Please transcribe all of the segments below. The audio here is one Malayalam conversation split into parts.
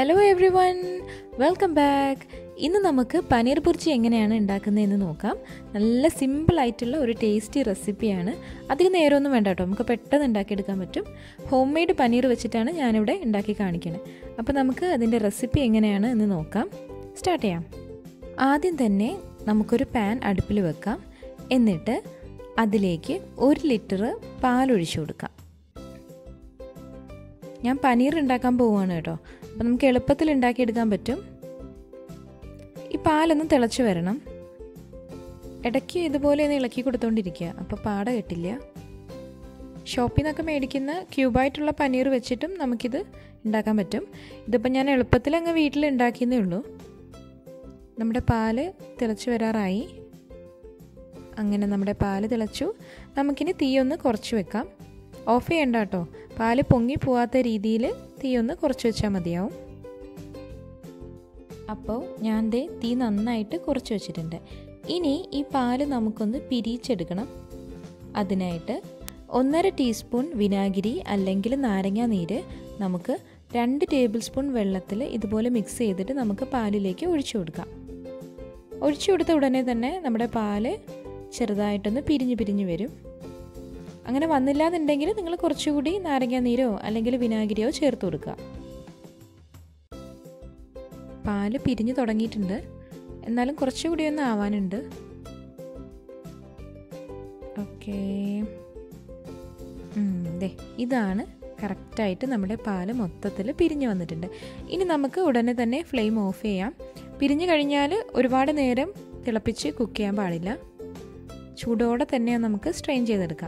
hello everyone welcome back ഇന്ന് നമുക്ക് പനീർ ബുർജി എങ്ങനെയാണ് ഉണ്ടാക്കുന്നതെന്ന് നോക്കാം നല്ല സിമ്പിൾ ആയിട്ടുള്ള ഒരു ടേസ്റ്റി റെസിപ്പിയാണ് അധികം നേരമൊന്നും വേണ്ട കേട്ടോ നമുക്ക് പെട്ടെന്ന് ഉണ്ടാക്കിയെടുക്കാൻ പറ്റും ഹോം മെയ്ഡ് പനീർ വെച്ചിട്ടാണ് ഞാനിവിടെ ഉണ്ടാക്കി കാണിക്കുന്നത് അപ്പോൾ നമുക്ക് അതിൻ്റെ റെസിപ്പി എങ്ങനെയാണ് എന്ന് നോക്കാം സ്റ്റാർട്ട് ചെയ്യാം ആദ്യം തന്നെ നമുക്കൊരു പാൻ അടുപ്പിൽ വെക്കാം എന്നിട്ട് അതിലേക്ക് ഒരു ലിറ്റർ പാലൊഴിച്ചു കൊടുക്കാം ഞാൻ പനീർ ഉണ്ടാക്കാൻ പോവുകയാണ് കേട്ടോ അപ്പം നമുക്ക് എളുപ്പത്തിൽ ഉണ്ടാക്കിയെടുക്കാൻ പറ്റും ഈ പാലൊന്ന് തിളച്ച് വരണം ഇടയ്ക്ക് ഇതുപോലെ ഒന്ന് ഇളക്കി കൊടുത്തോണ്ടിരിക്കുക അപ്പോൾ പാട കെട്ടില്ല ഷോപ്പിൽ നിന്നൊക്കെ മേടിക്കുന്ന ക്യൂബായിട്ടുള്ള പനീർ വെച്ചിട്ടും നമുക്കിത് ഉണ്ടാക്കാൻ പറ്റും ഇതിപ്പോൾ ഞാൻ എളുപ്പത്തിൽ അങ്ങ് വീട്ടിൽ ഉണ്ടാക്കിയെന്നേ ഉള്ളൂ നമ്മുടെ പാല് തിളച്ച് വരാറായി അങ്ങനെ നമ്മുടെ പാല് തിളച്ചു നമുക്കിനി തീ ഒന്ന് കുറച്ച് വെക്കാം ഓഫ് ചെയ്യണ്ട കേട്ടോ പാല് പൊങ്ങി പോവാത്ത രീതിയിൽ തീ ഒന്ന് കുറച്ച് വെച്ചാൽ മതിയാവും അപ്പോൾ ഞാൻ ദേ തീ നന്നായിട്ട് കുറച്ച് വെച്ചിട്ടുണ്ട് ഇനി ഈ പാല് നമുക്കൊന്ന് പിരിച്ചെടുക്കണം അതിനായിട്ട് ഒന്നര ടീസ്പൂൺ വിനാഗിരി അല്ലെങ്കിൽ നാരങ്ങ നീര് നമുക്ക് രണ്ട് ടേബിൾ സ്പൂൺ വെള്ളത്തിൽ ഇതുപോലെ മിക്സ് ചെയ്തിട്ട് നമുക്ക് പാലിലേക്ക് ഒഴിച്ചു കൊടുക്കാം ഒഴിച്ചു കൊടുത്ത ഉടനെ തന്നെ നമ്മുടെ പാല് ചെറുതായിട്ടൊന്ന് പിരിഞ്ഞ് പിരിഞ്ഞ് വരും അങ്ങനെ വന്നില്ലാന്നുണ്ടെങ്കിൽ നിങ്ങൾ കുറച്ചുകൂടി നാരങ്ങ നീരോ അല്ലെങ്കിൽ വിനാഗിരിയോ ചേർത്ത് കൊടുക്കുക പാല് പിരിഞ്ഞു തുടങ്ങിയിട്ടുണ്ട് എന്നാലും കുറച്ചുകൂടി ഒന്ന് ആവാനുണ്ട് ഓക്കേ ദേ ഇതാണ് കറക്റ്റായിട്ട് നമ്മുടെ പാല് മൊത്തത്തിൽ പിരിഞ്ഞു വന്നിട്ടുണ്ട് ഇനി നമുക്ക് ഉടനെ തന്നെ ഫ്ലെയിം ഓഫ് ചെയ്യാം പിരിഞ്ഞു കഴിഞ്ഞാൽ ഒരുപാട് നേരം തിളപ്പിച്ച് കുക്ക് ചെയ്യാൻ പാടില്ല ചൂടോടെ തന്നെ നമുക്ക് സ്ട്രെയിൻ ചെയ്തെടുക്കാം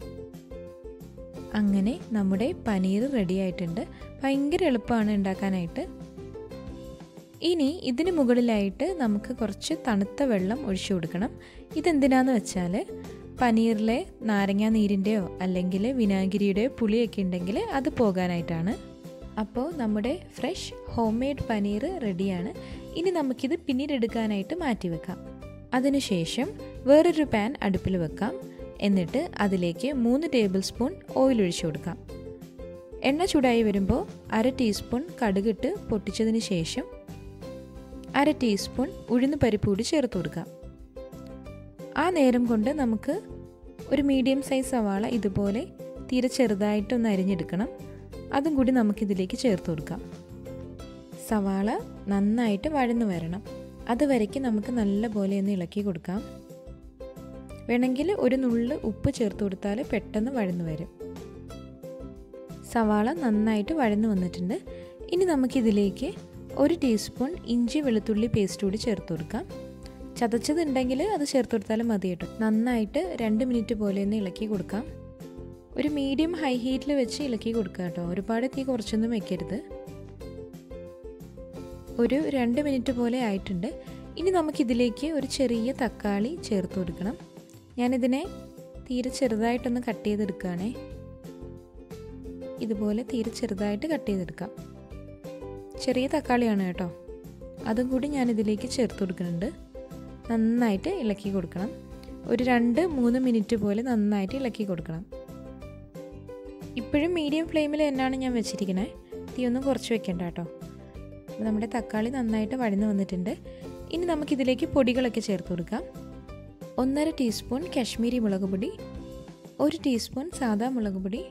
അങ്ങനെ നമ്മുടെ പനീർ റെഡി ആയിട്ടുണ്ട് ഭയങ്കര എളുപ്പമാണ് ഉണ്ടാക്കാനായിട്ട് ഇനി ഇതിന് മുകളിലായിട്ട് നമുക്ക് കുറച്ച് തണുത്ത വെള്ളം ഒഴിച്ചു കൊടുക്കണം ഇതെന്തിനാന്ന് വെച്ചാൽ പനീറിലെ നാരങ്ങ നീരിൻ്റെയോ അല്ലെങ്കിൽ വിനാഗിരിയുടെയോ പുളിയൊക്കെ ഉണ്ടെങ്കിൽ അത് പോകാനായിട്ടാണ് അപ്പോൾ നമ്മുടെ ഫ്രഷ് ഹോം മെയ്ഡ് പനീർ റെഡിയാണ് ഇനി നമുക്കിത് പിന്നീട് എടുക്കാനായിട്ട് മാറ്റി വെക്കാം അതിനുശേഷം വേറൊരു പാൻ അടുപ്പിൽ വെക്കാം എന്നിട്ട് അതിലേക്ക് മൂന്ന് ടേബിൾ സ്പൂൺ ഓയിൽ ഒഴിച്ചു കൊടുക്കാം എണ്ണ ചൂടായി വരുമ്പോൾ അര ടീസ്പൂൺ കടുകിട്ട് പൊട്ടിച്ചതിന് ശേഷം അര ടീസ്പൂൺ ഉഴുന്ന് പരിപ്പ് കൂടി ചേർത്ത് കൊടുക്കാം ആ നേരം കൊണ്ട് നമുക്ക് ഒരു മീഡിയം സൈസ് സവാള ഇതുപോലെ തീരെ ചെറുതായിട്ടൊന്ന് അരിഞ്ഞെടുക്കണം അതും കൂടി നമുക്കിതിലേക്ക് ചേർത്ത് കൊടുക്കാം സവാള നന്നായിട്ട് വഴന്നു വരണം അതുവരയ്ക്ക് നമുക്ക് നല്ലപോലെ ഒന്ന് ഇളക്കി കൊടുക്കാം വേണമെങ്കിൽ ഒരു നുള്ള് ഉപ്പ് ചേർത്ത് കൊടുത്താൽ പെട്ടെന്ന് വഴന്നു വരും സവാള നന്നായിട്ട് വഴന്നു വന്നിട്ടുണ്ട് ഇനി നമുക്കിതിലേക്ക് ഒരു ടീസ്പൂൺ ഇഞ്ചി വെളുത്തുള്ളി പേസ്റ്റ് കൂടി ചേർത്ത് കൊടുക്കാം ചതച്ചതുണ്ടെങ്കിൽ അത് ചേർത്ത് കൊടുത്താലും മതി കേട്ടോ നന്നായിട്ട് രണ്ട് മിനിറ്റ് പോലെ ഒന്ന് ഇളക്കി കൊടുക്കാം ഒരു മീഡിയം ഹൈ ഹീറ്റിൽ വെച്ച് ഇളക്കി കൊടുക്കുക കേട്ടോ ഒരുപാട് തീ കുറച്ചൊന്നും വെക്കരുത് ഒരു രണ്ട് മിനിറ്റ് പോലെ ആയിട്ടുണ്ട് ഇനി നമുക്കിതിലേക്ക് ഒരു ചെറിയ തക്കാളി ചേർത്ത് കൊടുക്കണം ഞാനിതിനെ തീരെ ചെറുതായിട്ടൊന്ന് കട്ട് ചെയ്തെടുക്കുകയാണേ ഇതുപോലെ തീരെ ചെറുതായിട്ട് കട്ട് ചെയ്തെടുക്കാം ചെറിയ തക്കാളിയാണ് കേട്ടോ അതും കൂടി ഞാൻ ഇതിലേക്ക് ചേർത്ത് കൊടുക്കുന്നുണ്ട് നന്നായിട്ട് ഇളക്കി കൊടുക്കണം ഒരു രണ്ട് മൂന്ന് മിനിറ്റ് പോലെ നന്നായിട്ട് ഇളക്കി കൊടുക്കണം ഇപ്പോഴും മീഡിയം ഫ്ലെയിമിൽ തന്നെയാണ് ഞാൻ വെച്ചിരിക്കുന്നത് തീ ഒന്നും കുറച്ച് വെക്കണ്ട കേട്ടോ നമ്മുടെ തക്കാളി നന്നായിട്ട് വഴന്നു വന്നിട്ടുണ്ട് ഇനി നമുക്കിതിലേക്ക് പൊടികളൊക്കെ ചേർത്ത് കൊടുക്കാം ഒന്നര ടീസ്പൂൺ കാശ്മീരി മുളക് പൊടി ഒരു ടീസ്പൂൺ സാദാ മുളക് പൊടി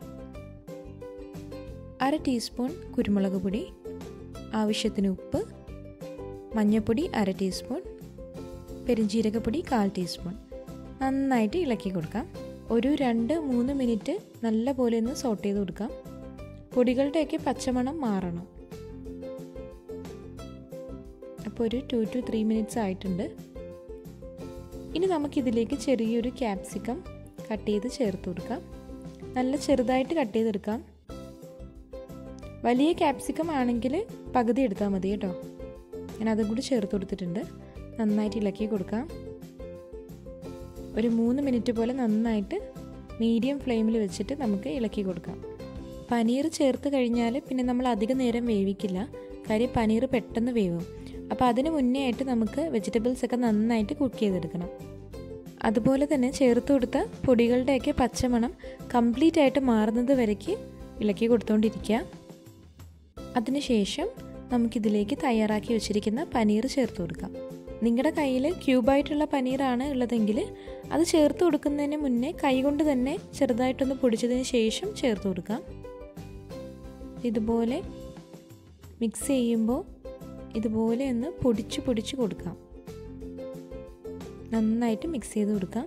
അര ടീസ്പൂൺ കുരുമുളക് പൊടി ആവശ്യത്തിന് ഉപ്പ് മഞ്ഞൾപ്പൊടി അര ടീസ്പൂൺ പെരിഞ്ജീരകപ്പൊടി കാൽ ടീസ്പൂൺ നന്നായിട്ട് ഇളക്കി കൊടുക്കാം ഒരു രണ്ട് മൂന്ന് മിനിറ്റ് നല്ല പോലെ ഒന്ന് സോട്ട് ചെയ്ത് കൊടുക്കാം പൊടികളുടെയൊക്കെ പച്ചമണം മാറണം അപ്പോൾ ഒരു ടു ടു ത്രീ മിനിറ്റ്സ് ആയിട്ടുണ്ട് ഇനി നമുക്കിതിലേക്ക് ചെറിയൊരു ക്യാപ്സിക്കം കട്ട് ചെയ്ത് ചേർത്ത് കൊടുക്കാം നല്ല ചെറുതായിട്ട് കട്ട് ചെയ്തെടുക്കാം വലിയ ക്യാപ്സിക്കം ആണെങ്കിൽ പകുതി എടുത്താൽ മതി കേട്ടോ ഞാൻ അതും കൂടി ചേർത്ത് കൊടുത്തിട്ടുണ്ട് നന്നായിട്ട് ഇളക്കി കൊടുക്കാം ഒരു മൂന്ന് മിനിറ്റ് പോലെ നന്നായിട്ട് മീഡിയം ഫ്ലെയിമിൽ വെച്ചിട്ട് നമുക്ക് ഇളക്കി കൊടുക്കാം പനീർ ചേർത്ത് കഴിഞ്ഞാൽ പിന്നെ നമ്മൾ അധികം നേരം വേവിക്കില്ല കാര്യം പനീർ പെട്ടെന്ന് വേവും അപ്പോൾ അതിന് മുന്നേ ആയിട്ട് നമുക്ക് വെജിറ്റബിൾസ് ഒക്കെ നന്നായിട്ട് കുക്ക് ചെയ്തെടുക്കണം അതുപോലെ തന്നെ ചേർത്ത് കൊടുത്ത പൊടികളുടെയൊക്കെ പച്ചമണം കംപ്ലീറ്റ് ആയിട്ട് മാറുന്നത് വരയ്ക്ക് ഇളക്കി കൊടുത്തുകൊണ്ടിരിക്കുക അതിനുശേഷം നമുക്കിതിലേക്ക് തയ്യാറാക്കി വെച്ചിരിക്കുന്ന പനീർ ചേർത്ത് കൊടുക്കാം നിങ്ങളുടെ കയ്യിൽ ക്യൂബായിട്ടുള്ള പനീറാണ് ഉള്ളതെങ്കിൽ അത് ചേർത്ത് കൊടുക്കുന്നതിന് മുന്നേ കൈകൊണ്ട് തന്നെ ചെറുതായിട്ടൊന്ന് പൊടിച്ചതിന് ശേഷം ചേർത്ത് കൊടുക്കാം ഇതുപോലെ മിക്സ് ചെയ്യുമ്പോൾ ഇതുപോലെ ഒന്ന് പൊടിച്ച് പൊടിച്ച് കൊടുക്കാം നന്നായിട്ട് മിക്സ് ചെയ്ത് കൊടുക്കാം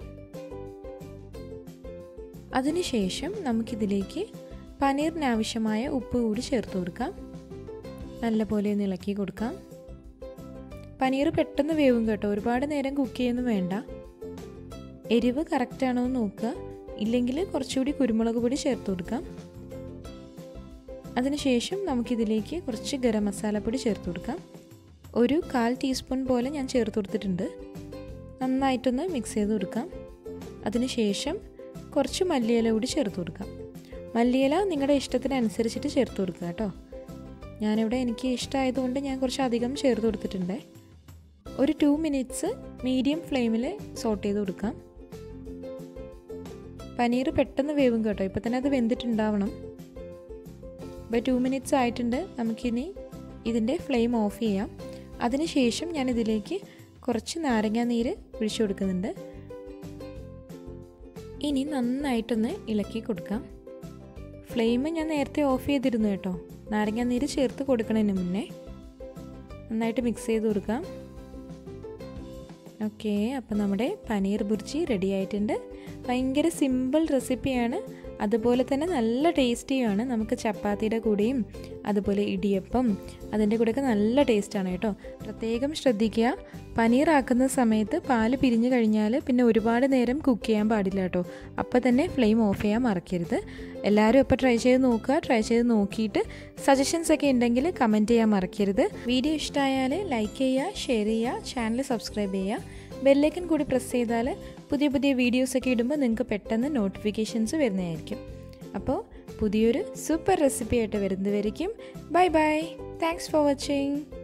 അതിനുശേഷം നമുക്കിതിലേക്ക് പനീറിന് ആവശ്യമായ ഉപ്പ് കൂടി ചേർത്ത് കൊടുക്കാം നല്ലപോലെ ഒന്ന് ഇളക്കി കൊടുക്കാം പനീർ പെട്ടെന്ന് വേവും കേട്ടോ ഒരുപാട് നേരം കുക്ക് ചെയ്യുന്നു വേണ്ട എരിവ് കറക്റ്റാണോ എന്ന് നോക്കുക ഇല്ലെങ്കിൽ കുറച്ചുകൂടി കുരുമുളക് പൊടി ചേർത്ത് കൊടുക്കാം അതിനുശേഷം നമുക്കിതിലേക്ക് കുറച്ച് ഗരം മസാലപ്പൊടി ചേർത്ത് കൊടുക്കാം ഒരു കാൽ ടീസ്പൂൺ പോലെ ഞാൻ ചേർത്ത് കൊടുത്തിട്ടുണ്ട് നന്നായിട്ടൊന്ന് മിക്സ് ചെയ്ത് കൊടുക്കാം അതിനുശേഷം കുറച്ച് മല്ലിയില കൂടി ചേർത്ത് കൊടുക്കാം മല്ലിയില നിങ്ങളുടെ ഇഷ്ടത്തിനനുസരിച്ചിട്ട് ചേർത്ത് കൊടുക്കുക കേട്ടോ ഞാനിവിടെ എനിക്ക് ഇഷ്ടമായതുകൊണ്ട് ഞാൻ കുറച്ച് അധികം ചേർത്ത് കൊടുത്തിട്ടുണ്ട് ഒരു ടു മിനിറ്റ്സ് മീഡിയം ഫ്ലെയിമിൽ സോട്ട് ചെയ്ത് കൊടുക്കാം പനീർ പെട്ടെന്ന് വേവും കേട്ടോ ഇപ്പം തന്നെ അത് വെന്തിട്ടുണ്ടാവണം ഇപ്പോൾ ടു മിനിറ്റ്സ് ആയിട്ടുണ്ട് നമുക്കിനി ഇതിൻ്റെ ഫ്ലെയിം ഓഫ് ചെയ്യാം അതിനുശേഷം ഞാൻ ഇതിലേക്ക് കുറച്ച് നാരങ്ങാ നീര് ഒഴിച്ചു കൊടുക്കുന്നുണ്ട് ഇനി നന്നായിട്ടൊന്ന് ഇളക്കി കൊടുക്കാം ഫ്ലെയിം ഞാൻ നേരത്തെ ഓഫ് ചെയ്തിരുന്നു കേട്ടോ നാരങ്ങാ നീര് ചേർത്ത് കൊടുക്കണതിന് മുന്നേ നന്നായിട്ട് മിക്സ് ചെയ്ത് കൊടുക്കാം ഓക്കെ അപ്പോൾ നമ്മുടെ പനീർ ബുർജി റെഡി ആയിട്ടുണ്ട് ഭയങ്കര സിമ്പിൾ റെസിപ്പിയാണ് അതുപോലെ തന്നെ നല്ല ടേസ്റ്റിയാണ് നമുക്ക് ചപ്പാത്തിയുടെ കൂടെയും അതുപോലെ ഇടിയപ്പം അതിൻ്റെ കൂടെയൊക്കെ നല്ല ടേസ്റ്റാണ് കേട്ടോ പ്രത്യേകം ശ്രദ്ധിക്കുക പനീർ ആക്കുന്ന സമയത്ത് പാല് പിരിഞ്ഞു കഴിഞ്ഞാൽ പിന്നെ ഒരുപാട് നേരം കുക്ക് ചെയ്യാൻ പാടില്ല കേട്ടോ അപ്പോൾ തന്നെ ഫ്ലെയിം ഓഫ് ചെയ്യാൻ മറക്കരുത് എല്ലാവരും ഇപ്പോൾ ട്രൈ ചെയ്ത് നോക്കുക ട്രൈ ചെയ്ത് നോക്കിയിട്ട് സജഷൻസ് ഒക്കെ ഉണ്ടെങ്കിൽ കമൻറ്റ് ചെയ്യാൻ മറക്കരുത് വീഡിയോ ഇഷ്ടമായാൽ ലൈക്ക് ചെയ്യുക ഷെയർ ചെയ്യുക ചാനൽ സബ്സ്ക്രൈബ് ചെയ്യുക ബെല്ലൈക്കൻ കൂടി പ്രസ് ചെയ്താൽ പുതിയ പുതിയ വീഡിയോസൊക്കെ ഇടുമ്പോൾ നിങ്ങൾക്ക് പെട്ടെന്ന് നോട്ടിഫിക്കേഷൻസ് വരുന്നതായിരിക്കും അപ്പോൾ പുതിയൊരു സൂപ്പർ റെസിപ്പി ആയിട്ട് വരുന്നതായിരിക്കും bye bye thanks for watching